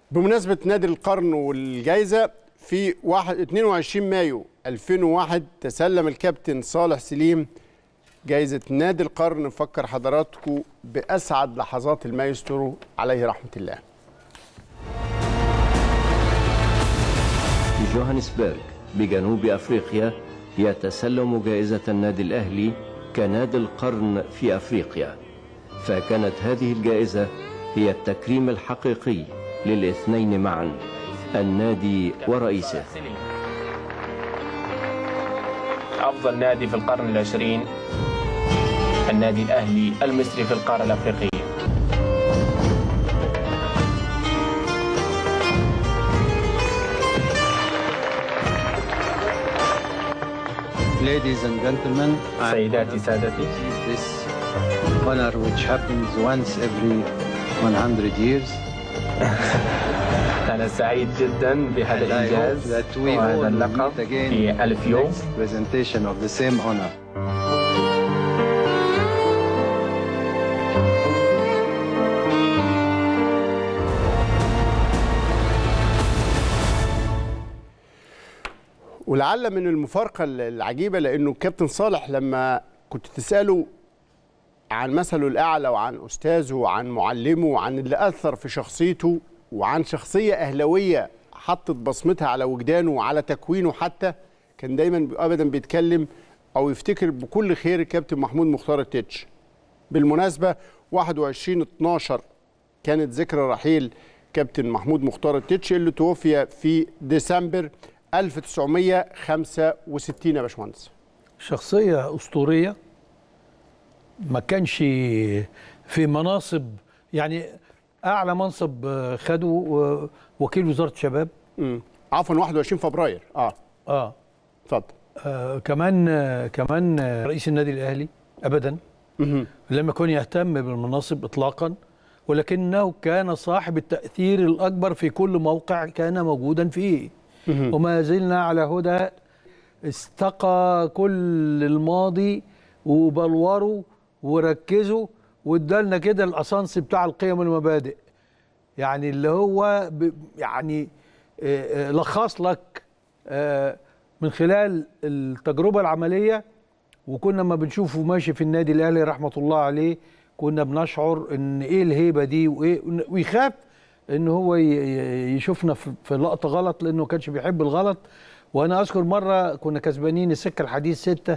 بمناسبة نادي القرن والجائزة في واحد 22 مايو 2001 تسلم الكابتن صالح سليم جائزة نادي القرن نفكر حضراتكم بأسعد لحظات المايسترو عليه رحمة الله في جوهانسبرغ بجنوب أفريقيا يتسلم جائزة النادي الأهلي كنادي القرن في أفريقيا فكانت هذه الجائزة هي التكريم الحقيقي للاثنين معا النادي ورئيسه أفضل نادي في القرن العشرين النادي الأهلي المصري في القارة الأفريقية Ladies and gentlemen, I'm سيداتي سادتي this honor which happens once every 100 years. أنا سعيد جدا بهذا And I hope الإنجاز that we all وهذا will اللقب meet again في ألف يوم next presentation of the same honor. ولعل من المفارقة العجيبة لأنه الكابتن صالح لما كنت تسأله عن مثله الأعلى وعن أستاذه وعن معلمه وعن اللي أثر في شخصيته وعن شخصية أهلوية حطت بصمتها على وجدانه وعلى تكوينه حتى كان دايما أبدا بيتكلم أو يفتكر بكل خير الكابتن محمود مختار التتش بالمناسبة 21 12 كانت ذكرى رحيل كابتن محمود مختار التتش اللي توفي في ديسمبر 1965 يا باشمهندس شخصية أسطورية ما كانش في مناصب يعني أعلى منصب خده وكيل وزارة الشباب امم عفوا 21 فبراير اه اه, اتفضل آه كمان آه كمان آه رئيس النادي الأهلي أبدا مهم. لم يكن يهتم بالمناصب إطلاقا ولكنه كان صاحب التأثير الأكبر في كل موقع كان موجودا فيه مهم. وما زلنا على هدى استقى كل الماضي وبلوروا وركزوا وادالنا كده الاسانس بتاع القيم والمبادئ يعني اللي هو ب يعني آه، آه، لخص لك آه، من خلال التجربه العمليه وكنا ما بنشوفه ماشي في النادي الاهلي رحمه الله عليه كنا بنشعر ان ايه الهيبه دي وايه ويخاف ان هو ي- ي- يشوفنا في في لقطه غلط لانه ما كانش بيحب الغلط وانا اذكر مره كنا كسبانين السكه الحديد ستة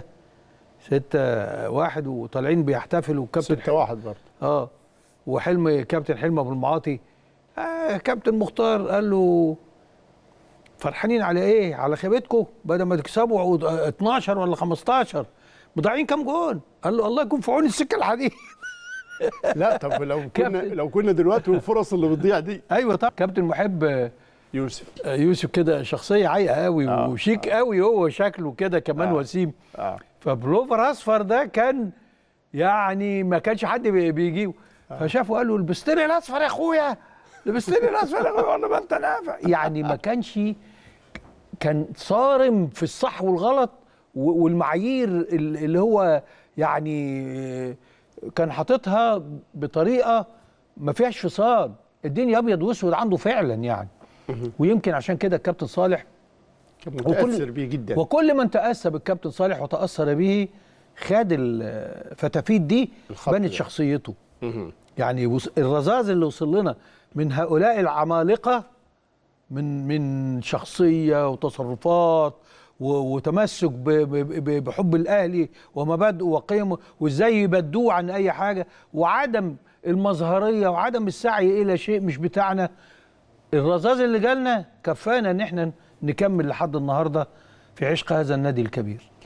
ستة واحد وطالعين بيحتفلوا وكابتن 6 1 برضه اه وحلم كابتن حلمي ابو المعاطي آه كابتن مختار قال له فرحانين على ايه على خيبتكم بدل ما تكسبوا عود- آه، 12 ولا 15 مضيعين كام جون قال له الله يكون في عون السكه الحديد لا طب لو كنا كابتن. لو كنا دلوقتي والفرص اللي بتضيع دي ايوه طبعا كابتن محب آه، يوسف آه، يوسف كده شخصيه عايقه قوي آه، وشيك قوي هو شكله كده كمان آه. وسيم اه فبلوفر اصفر ده كان يعني ما كانش حد بي- بيجيبه فشافه قال له لبستني الاصفر يا اخويا لبستني الاصفر يا اخويا والله ما انت نافع يعني ما كانش كان صارم في الصح والغلط و- والمعايير ال- اللي هو يعني كان حاططها بطريقه ما فيهاش فصال الدنيا ابيض واسود عنده فعلا يعني ويمكن عشان كده الكابتن صالح كان متاثر بيه جدا وكل من تأسى بالكابتن صالح وتأثر به خد الفتافيت دي الخط بنت ده. شخصيته مهم. يعني وص- الرذاذ اللي وصل لنا من هؤلاء العمالقة من من شخصية وتصرفات و- وتمسك ب- ب- ب- بحب الأهلي ومبادئه وقيمه وإزاي يبدوه عن أي حاجة وعدم المظهرية وعدم السعي إلى شيء مش بتاعنا الرذاذ اللي جالنا كفانا إن إحنا نكمل لحد النهاردة في عشق هذا النادي الكبير